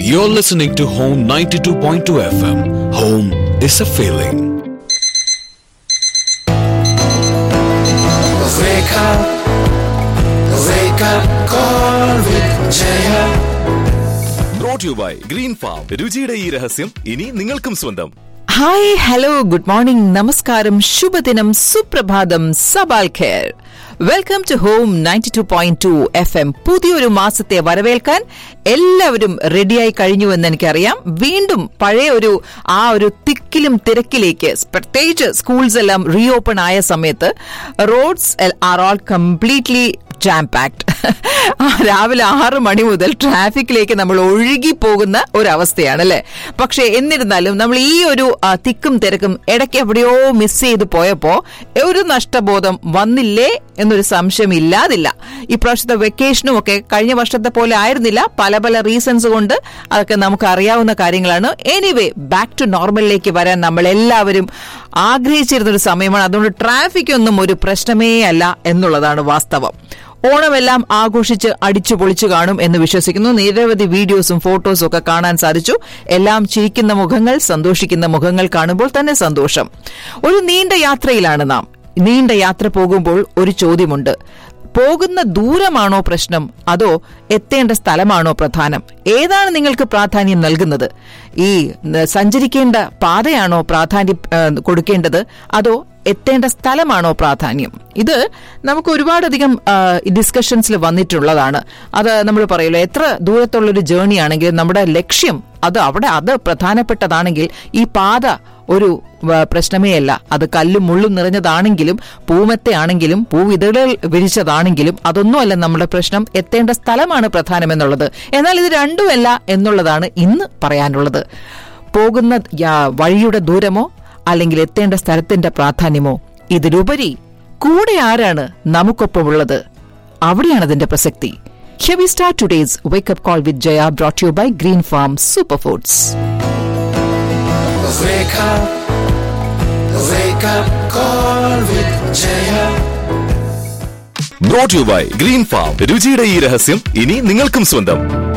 You're listening to Home 92.2 FM. Home is a feeling. Wake up, wake up, call with Jaya. Brought you by green farm രുചിയുടെ ഈ രഹസ്യം ഇനി നിങ്ങൾക്കും സ്വന്തം hi hello good morning നമസ്കാരം ശുഭദിനം സുപ്രഭാതം സബാൽ ഖേർ welcome to home ninety two point two F M പുതിയൊരു മാസത്തെ വരവേൽക്കാൻ എല്ലാവരും റെഡിയായി കഴിഞ്ഞുവെന്ന് എനിക്കറിയാം വീണ്ടും പഴയ ഒരു ആ ഒരു തിക്കിലും തിരക്കിലേക്ക് പ്രത്യേകിച്ച് സ്കൂൾസ് എല്ലാം റീഓപ്പൺ ആയ സമയത്ത് roads are all completely jam packed രാവിലെ ആറ് മണി മുതൽ ട്രാഫിക്കിലേക്ക് നമ്മൾ ഒഴുകി പോകുന്ന ഒരു അവസ്ഥയാണ് അല്ലെ പക്ഷെ എന്നിരുന്നാലും നമ്മൾ ഈ ഒരു ആ, തിക്കും തിരക്കും ഇടയ്ക്ക് എവിടെയോ മിസ് ചെയ്ത് പോയപ്പോ ഒരു നഷ്ടബോധം വന്നില്ലേ എന്നൊരു സംശയം ഇല്ലാതില്ല ഇപ്രാവശ്യത്തെ വെക്കേഷനും ഒക്കെ കഴിഞ്ഞ വർഷത്തെ പോലെ ആയിരുന്നില്ല പല പല റീസൺസ് കൊണ്ട് അതൊക്കെ നമുക്ക് അറിയാവുന്ന കാര്യങ്ങളാണ് എനിവേ ബാക്ക് ടു നോർമലിലേക്ക് വരാൻ നമ്മൾ എല്ലാവരും ആഗ്രഹിച്ചിരുന്ന ഒരു സമയമാണ് അതുകൊണ്ട് ട്രാഫിക് ഒന്നും ഒരു പ്രശ്നമേ അല്ല എന്നുള്ളതാണ് വാസ്തവം ഓണമെല്ലാം ആഘോഷിച്ച് അടിച്ചു പൊളിച്ചു കാണും എന്ന് വിശ്വസിക്കുന്നു നിരവധി വീഡിയോസും ഫോട്ടോസും ഒക്കെ കാണാൻ സാധിച്ചു എല്ലാം ചിരിക്കുന്ന മുഖങ്ങൾ സന്തോഷിക്കുന്ന മുഖങ്ങൾ കാണുമ്പോൾ തന്നെ സന്തോഷം ഒരു നീണ്ട യാത്രയിലാണ് നാം നീണ്ട യാത്ര പോകുമ്പോൾ ഒരു ചോദ്യമുണ്ട് പോകുന്ന ദൂരമാണോ പ്രശ്നം അതോ എത്തേണ്ട സ്ഥലമാണോ പ്രധാനം ഏതാണ് നിങ്ങൾക്ക് പ്രാധാന്യം നൽകുന്നത് ഈ ന, സഞ്ചരിക്കേണ്ട പാതയാണോ പ്രാധാന്യം ഏ, കൊടുക്കേണ്ടത് അതോ എത്തേണ്ട സ്ഥലമാണോ പ്രാധാന്യം ഇത് നമുക്ക് ഒരുപാടധികം ഡിസ്കഷൻസിൽ വന്നിട്ടുള്ളതാണ് അത് നമ്മൾ പറയുമല്ലോ എത്ര ദൂരത്തുള്ളൊരു ജേർണി ആണെങ്കിലും നമ്മുടെ ലക്ഷ്യം അത് അവിടെ അത് പ്രധാനപ്പെട്ടതാണെങ്കിൽ ഈ പാത ഒരു വ- പ്രശ്നമേ അല്ല അത് കല്ലും മുള്ളും നിറഞ്ഞതാണെങ്കിലും പൂമത്തെ ആണെങ്കിലും പൂവിതളുകൾ വിരിച്ചതാണെങ്കിലും അതൊന്നുമല്ല നമ്മുടെ പ്രശ്നം എത്തേണ്ട സ്ഥലമാണ് പ്രധാനമെന്നുള്ളത് എന്നാൽ ഇത് രണ്ടുമല്ല എന്നുള്ളതാണ് ഇന്ന് പറയാനുള്ളത് പോകുന്ന യാ- വഴിയുടെ ദൂരമോ അല്ലെങ്കിൽ എത്തേണ്ട സ്ഥലത്തിന്റെ പ്രാധാന്യമോ ഇതിലുപരി കൂടെ ആരാണ് നമുക്കൊപ്പമുള്ളത് അവിടെയാണ് അതിന്റെ പ്രസക്തി Here we start today's wake up call with Jaya brought to you by Green Farm Superfoods. Wake up, wake up, call with Jaya. Brought you by green farm രുചിയുടെ ഈ രഹസ്യം ഇനി നിങ്ങൾക്കും സ്വന്തം